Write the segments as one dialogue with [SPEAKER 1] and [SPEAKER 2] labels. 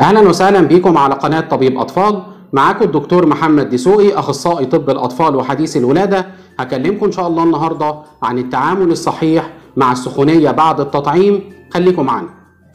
[SPEAKER 1] اهلا وسهلا بكم على قناه طبيب اطفال معاكم الدكتور محمد دسوقي اخصائي طب الاطفال وحديث الولاده هكلمكم ان شاء الله النهارده عن التعامل الصحيح مع السخونيه بعد التطعيم خليكم معانا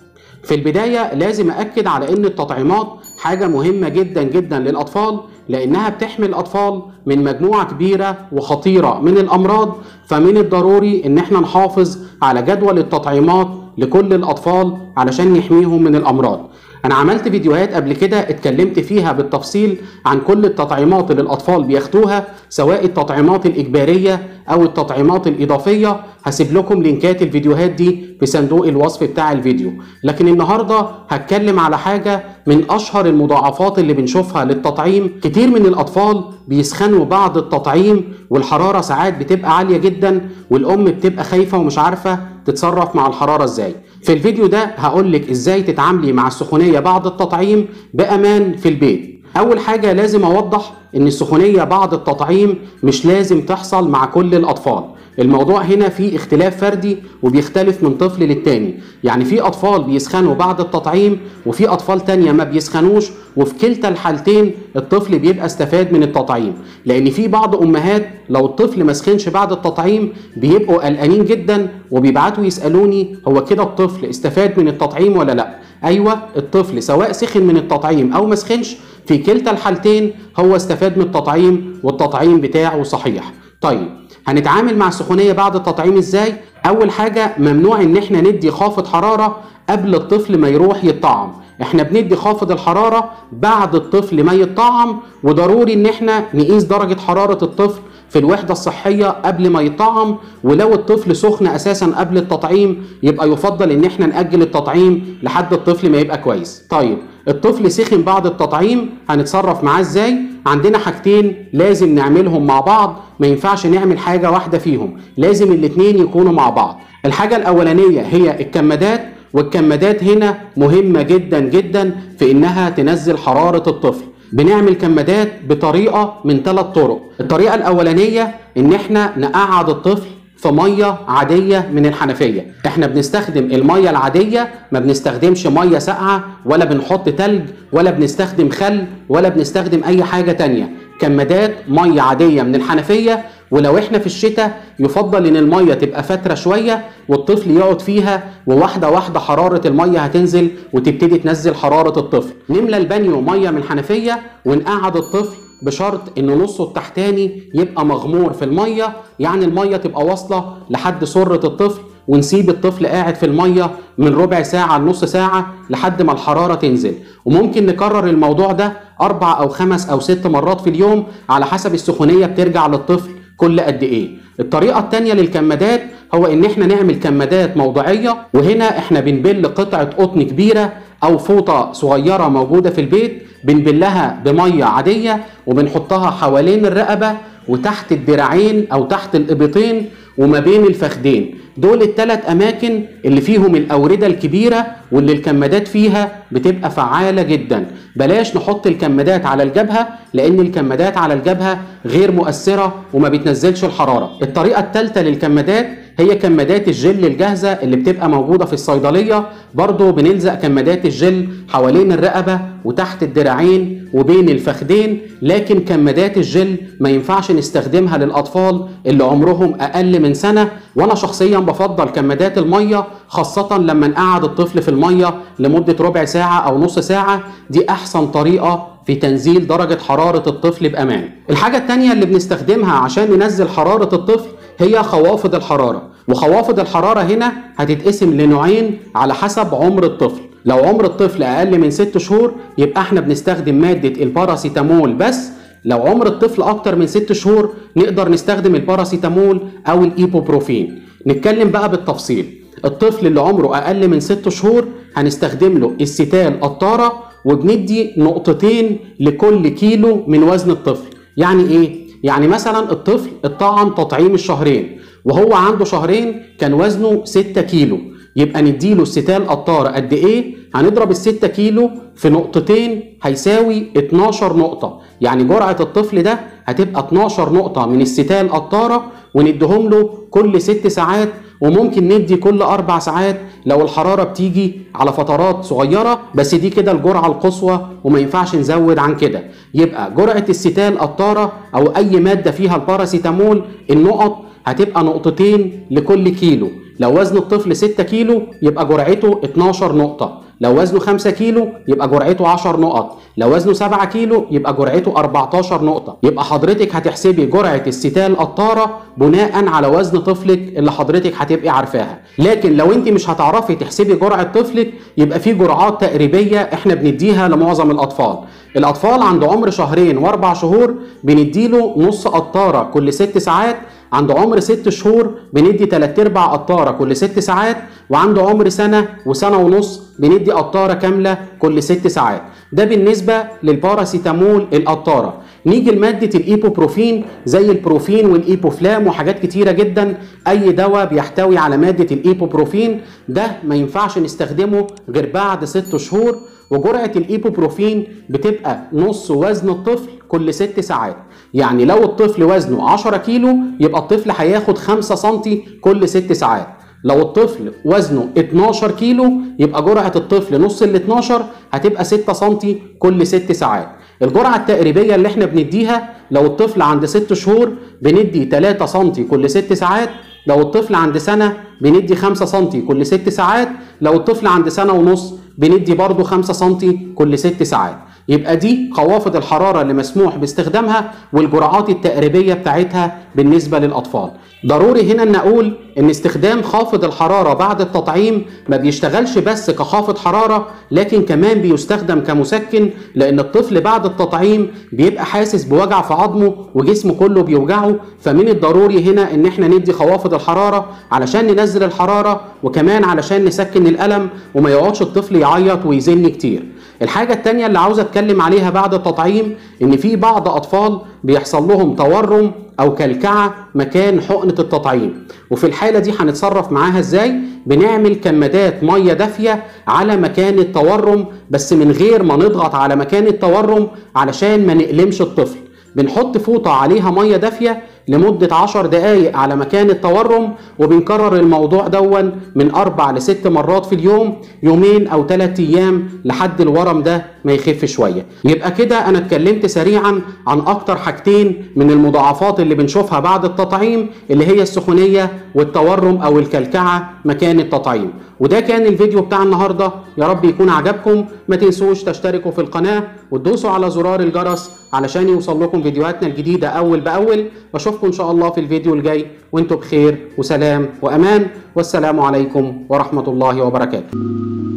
[SPEAKER 1] في البدايه لازم اكد على ان التطعيمات حاجه مهمه جدا جدا للاطفال لانها بتحمي الاطفال من مجموعه كبيره وخطيره من الامراض فمن الضروري ان احنا نحافظ على جدول التطعيمات لكل الاطفال علشان يحميهم من الامراض انا عملت فيديوهات قبل كده اتكلمت فيها بالتفصيل عن كل التطعيمات اللي الاطفال بياخدوها سواء التطعيمات الاجباريه او التطعيمات الاضافيه هسيب لكم لينكات الفيديوهات دي في صندوق الوصف بتاع الفيديو لكن النهارده هتكلم على حاجه من اشهر المضاعفات اللي بنشوفها للتطعيم كتير من الاطفال بيسخنوا بعد التطعيم والحراره ساعات بتبقى عاليه جدا والام بتبقى خايفه ومش عارفه تتصرف مع الحراره ازاي في الفيديو ده هقول لك ازاي تتعاملي مع السخونيه بعد التطعيم بامان في البيت اول حاجه لازم اوضح ان السخونيه بعد التطعيم مش لازم تحصل مع كل الاطفال الموضوع هنا فيه اختلاف فردي وبيختلف من طفل للتاني يعني في اطفال بيسخنوا بعد التطعيم وفي اطفال تانية ما بيسخنوش وفي كلتا الحالتين الطفل بيبقى استفاد من التطعيم لان في بعض امهات لو الطفل ما سخنش بعد التطعيم بيبقوا قلقانين جدا وبيبعتوا يسالوني هو كده الطفل استفاد من التطعيم ولا لا ايوه الطفل سواء سخن من التطعيم او ما سخنش في كلتا الحالتين هو استفاد من التطعيم والتطعيم بتاعه صحيح طيب هنتعامل مع السخونيه بعد التطعيم ازاي اول حاجه ممنوع ان احنا ندي خافض حراره قبل الطفل ما يروح يطعم احنا بندي خافض الحراره بعد الطفل ما يطعم وضروري ان احنا نقيس درجه حراره الطفل في الوحدة الصحية قبل ما يطعم ولو الطفل سخن أساسا قبل التطعيم يبقى يفضل إن احنا نأجل التطعيم لحد الطفل ما يبقى كويس طيب الطفل سخن بعد التطعيم هنتصرف معاه ازاي عندنا حاجتين لازم نعملهم مع بعض ما ينفعش نعمل حاجة واحدة فيهم لازم الاتنين يكونوا مع بعض الحاجة الأولانية هي الكمادات والكمادات هنا مهمة جدا جدا في إنها تنزل حرارة الطفل بنعمل كمادات بطريقة من ثلاث طرق الطريقة الأولانية إن إحنا نقعد الطفل في ميه عاديه من الحنفيه احنا بنستخدم الميه العاديه ما بنستخدمش ميه ساقعه ولا بنحط تلج ولا بنستخدم خل ولا بنستخدم اي حاجه تانية كمادات ميه عاديه من الحنفيه ولو احنا في الشتاء يفضل ان الميه تبقى فتره شويه والطفل يقعد فيها وواحده واحده حراره الميه هتنزل وتبتدي تنزل حراره الطفل نملى البانيو ميه من الحنفيه ونقعد الطفل بشرط ان نصه التحتاني يبقى مغمور في الميه يعني الميه تبقى واصله لحد سره الطفل ونسيب الطفل قاعد في الميه من ربع ساعه لنص ساعه لحد ما الحراره تنزل وممكن نكرر الموضوع ده اربع او خمس او ست مرات في اليوم على حسب السخونيه بترجع للطفل كل قد ايه الطريقه الثانيه للكمادات هو ان احنا نعمل كمادات موضعيه وهنا احنا بنبل قطعه قطن كبيره او فوطه صغيره موجوده في البيت بنبلها بميه عاديه وبنحطها حوالين الرقبه وتحت الدراعين او تحت الابطين وما بين الفخدين دول الثلاث اماكن اللي فيهم الاورده الكبيره واللي الكمادات فيها بتبقى فعاله جدا بلاش نحط الكمادات على الجبهه لان الكمادات على الجبهه غير مؤثره وما بتنزلش الحراره الطريقه الثالثه للكمادات هي كمادات الجل الجاهزة اللي بتبقى موجودة في الصيدلية برضو بنلزق كمادات الجل حوالين الرقبة وتحت الدراعين وبين الفخدين لكن كمادات الجل ما ينفعش نستخدمها للأطفال اللي عمرهم أقل من سنة وأنا شخصيا بفضل كمادات المية خاصة لما نقعد الطفل في المية لمدة ربع ساعة أو نص ساعة دي أحسن طريقة في تنزيل درجة حرارة الطفل بأمان الحاجة التانية اللي بنستخدمها عشان ننزل حرارة الطفل هي خوافض الحرارة وخوافض الحرارة هنا هتتقسم لنوعين على حسب عمر الطفل لو عمر الطفل أقل من 6 شهور يبقى احنا بنستخدم مادة الباراسيتامول بس لو عمر الطفل أكتر من 6 شهور نقدر نستخدم الباراسيتامول أو الإيبوبروفين نتكلم بقى بالتفصيل الطفل اللي عمره أقل من 6 شهور هنستخدم له الستال قطارة وبندي نقطتين لكل كيلو من وزن الطفل يعني ايه يعني مثلا الطفل اتطعم تطعيم الشهرين وهو عنده شهرين كان وزنه 6 كيلو يبقى نديله الستال قطارة قد ايه هنضرب الستة كيلو في نقطتين هيساوي 12 نقطة يعني جرعة الطفل ده هتبقى 12 نقطة من الستال قطارة ونديهم له كل ست ساعات وممكن ندي كل اربع ساعات لو الحراره بتيجي على فترات صغيره بس دي كده الجرعه القصوى وما ينفعش نزود عن كده يبقى جرعه الستال قطاره او اي ماده فيها الباراسيتامول النقط هتبقى نقطتين لكل كيلو لو وزن الطفل 6 كيلو يبقى جرعته 12 نقطه لو وزنه 5 كيلو يبقى جرعته 10 نقط لو وزنه 7 كيلو يبقى جرعته 14 نقطة يبقى حضرتك هتحسبي جرعة الستال قطارة بناء على وزن طفلك اللي حضرتك هتبقي عارفاها لكن لو انت مش هتعرفي تحسبي جرعة طفلك يبقى في جرعات تقريبية احنا بنديها لمعظم الأطفال الأطفال عند عمر شهرين وأربع شهور بنديله نص قطارة كل ست ساعات عند عمر ست شهور بندي تلات ارباع قطاره كل ست ساعات وعند عمر سنه وسنه ونص بندي قطاره كامله كل ست ساعات ده بالنسبه للباراسيتامول القطاره نيجي لماده الايبوبروفين زي البروفين والايبوفلام وحاجات كتيره جدا اي دواء بيحتوي على ماده الايبوبروفين ده ما ينفعش نستخدمه غير بعد ست شهور وجرعه الايبوبروفين بتبقى نص وزن الطفل كل ست ساعات يعني لو الطفل وزنه 10 كيلو يبقى الطفل هياخد 5 سم كل ست ساعات لو الطفل وزنه 12 كيلو يبقى جرعة الطفل نص ال 12 هتبقى 6 سم كل ست ساعات الجرعة التقريبية اللي احنا بنديها لو الطفل عند 6 شهور بندي 3 سم كل ست ساعات لو الطفل عند سنة بندي 5 سم كل ست ساعات لو الطفل عند سنة ونص بندي برضه 5 سم كل ست ساعات يبقى دي خوافض الحرارة اللي مسموح باستخدامها والجرعات التقريبية بتاعتها بالنسبة للأطفال ضروري هنا نقول ان استخدام خافض الحرارة بعد التطعيم ما بيشتغلش بس كخافض حرارة لكن كمان بيستخدم كمسكن لان الطفل بعد التطعيم بيبقى حاسس بوجع في عظمه وجسمه كله بيوجعه فمن الضروري هنا ان احنا ندي خوافض الحرارة علشان ننزل الحرارة وكمان علشان نسكن الألم وما يقعدش الطفل يعيط ويزن كتير الحاجة التانية اللي عاوز اتكلم عليها بعد التطعيم ان في بعض اطفال بيحصل لهم تورم او كلكعة مكان حقنة التطعيم وفي الحالة دي هنتصرف معاها ازاي بنعمل كمادات مية دافية على مكان التورم بس من غير ما نضغط على مكان التورم علشان ما نألمش الطفل بنحط فوطة عليها مية دافية لمدة 10 دقايق على مكان التورم وبنكرر الموضوع دون من أربع لست مرات في اليوم يومين أو ثلاث أيام لحد الورم ده ما يخف شوية يبقى كده أنا اتكلمت سريعا عن أكتر حاجتين من المضاعفات اللي بنشوفها بعد التطعيم اللي هي السخونية والتورم أو الكلكعة مكان التطعيم وده كان الفيديو بتاع النهاردة يا رب يكون عجبكم ما تنسوش تشتركوا في القناة وتدوسوا على زرار الجرس علشان يوصل لكم فيديوهاتنا الجديدة أول بأول وأشوفكم إن شاء الله في الفيديو الجاي وانتم بخير وسلام وأمان والسلام عليكم ورحمة الله وبركاته